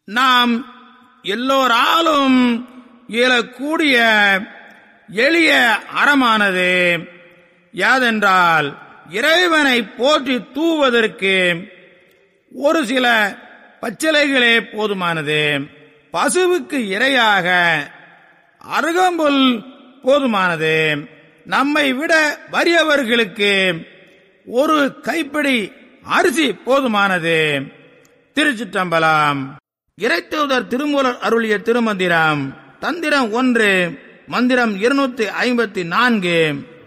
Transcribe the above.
நாம் எல்லோராலும் இயலக்கூடிய எளிய அறமானது யாதென்றால் இறைவனை போற்றி தூவதற்கு ஒரு சில பச்சிலைகளே போதுமானது பசுவுக்கு இரையாக அருகம்புல் போதுமானது நம்மை விட வறியவர்களுக்கு ஒரு கைப்பிடி அரிசி போதுமானது திருச்சிற்றம்பலம் இறைத்தூதர் திருமூலர் அருளிய திருமந்திரம் தந்திரம் ஒன்று மந்திரம் இருநூத்தி ஐம்பத்தி நான்கு